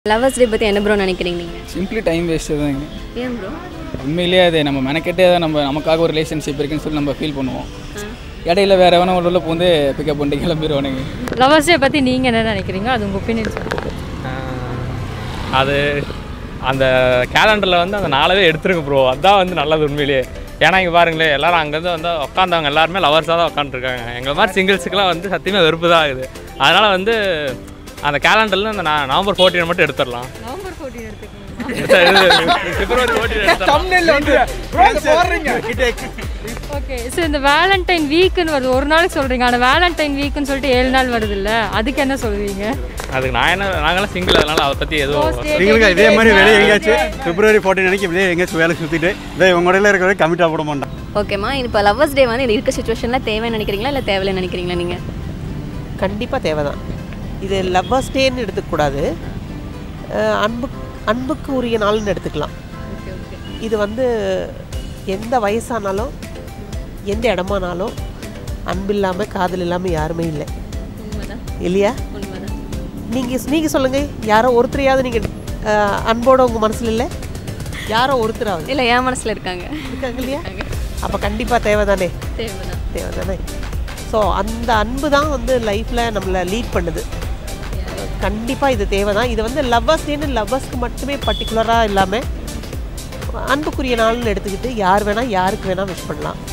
lovers டே பற்றி என்ன bro நினைக்கிறீங்க நீங்கள் சிம்பிளி டைம் வேஸ்ட்டு தாங்க ஏன் ப்ரோ உண்மையிலேயே அது நம்ம மெனக்கெட்டே தான் நம்ம நமக்காக ஒரு ரிலேஷன்ஷிப் இருக்குன்னு சொல்லி நம்ம ஃபீல் பண்ணுவோம் இடையில வேற எவனோ உள்ள பூந்து பிக்கப் பண்ணிட்டு கிளம்பிடுவானுங்க லவர்ஸ் டே பற்றி நீங்கள் என்ன நினைக்கிறீங்க அது உங்கள் ஒப்பீனியன் சொல்லுங்கள் அது அந்த கேலண்டரில் வந்து அந்த நாளவே எடுத்துருங்க ப்ரோ அதான் வந்து நல்லது உண்மையிலேயே ஏன்னா இங்கே பாருங்களேன் எல்லாரும் அங்கேருந்து வந்து உட்காந்தவங்க எல்லாருமே லவர்ஸாக தான் உட்காந்துருக்காங்க எங்களை மாதிரி சிங்கிள்ஸுக்கெலாம் வந்து சத்தியமாக வெறுப்பு தான் ஆகுது அதனால் வந்து அந்த கேலண்டரில் அந்த நா- நவம்பர் ஃபோர்டீன் மட்டும் எடுத்துடலாம் நவம்பர் ஃபோர்டீன் எடுத்துக்கோங்க பிப்ரவரி ஃபோர்டீன் எடுத்துடலாம் ஓகே ஸோ இந்த வேலண்டைன் வீக்குன்னு வருது ஒரு நாளைக்கு சொல்கிறீங்க ஆனால் வேலண்டைன் வீக்குன்னு சொல்லிட்டு ஏழு நாள் வருது இல்லை அதுக்கு என்ன சொல்வீங்க அதுக்கு நான் என்ன நாங்களாம் சிங்கிள் அதனால் அதை பற்றி எதுவும் நீங்களுக்கு இதே மாதிரி வெளியே எங்கேயாச்சும் பிப்ரவரி ஃபோர்டீன் அன்னைக்கு வெளியே எங்கேயாச்சும் வேலை சுற்றிட்டு இதே உங்க இடையில இருக்கிற கமிட்டாக போட மாட்டான் ஓகேம்மா இப்போ லவர்ஸ் டே வந்து இருக்க சுச்சுவேஷனில் தேவைன்னு நினைக்கிறீங்களா இல்லை தேவையில்லைன்னு நினைக்கிறீங்களா நீங்கள் கண்டிப்பாக தேவை தான் இது லவ்வர்ஸ் டேன்னு எடுத்துக்கூடாது அஹ் அன்பு அன்புக்கு உரிய நாள்னு எடுத்துக்கலாம் இது வந்து எந்த வயசானாலும் எந்த இடமானாலும் அன்பு இல்லாமல் காதல் இல்லாமல் யாருமே இல்லை இல்லையா நீங்கள் நீங்கள் சொல்லுங்கள் யாரோ ஒருத்தரையாவது நீங்கள் அன்போட உங்கள் மனசில் இல்லை யாரோ ஒருத்தராவது இல்லை என் மனசில் இருக்காங்க இருக்காங்க இல்லையா அப்போ கண்டிப்பாக தேவை தானே தேவைதான் தேவை தானே ஸோ அந்த அன்பு தான் வந்து லைஃப்பில் நம்மளை லீட் பண்ணுது கண்டிப்பாக இது தேவை தான் இது வந்து லவ்வர்ஸ் டேன்னு லவ்வர்ஸ்க்கு மட்டுமே பர்டிகுலராக இல்லாமல் அன்புக்குரிய நாள்னு எடுத்துக்கிட்டு யார் வேணால் யாருக்கு வேணால் விஷ் பண்ணலாம்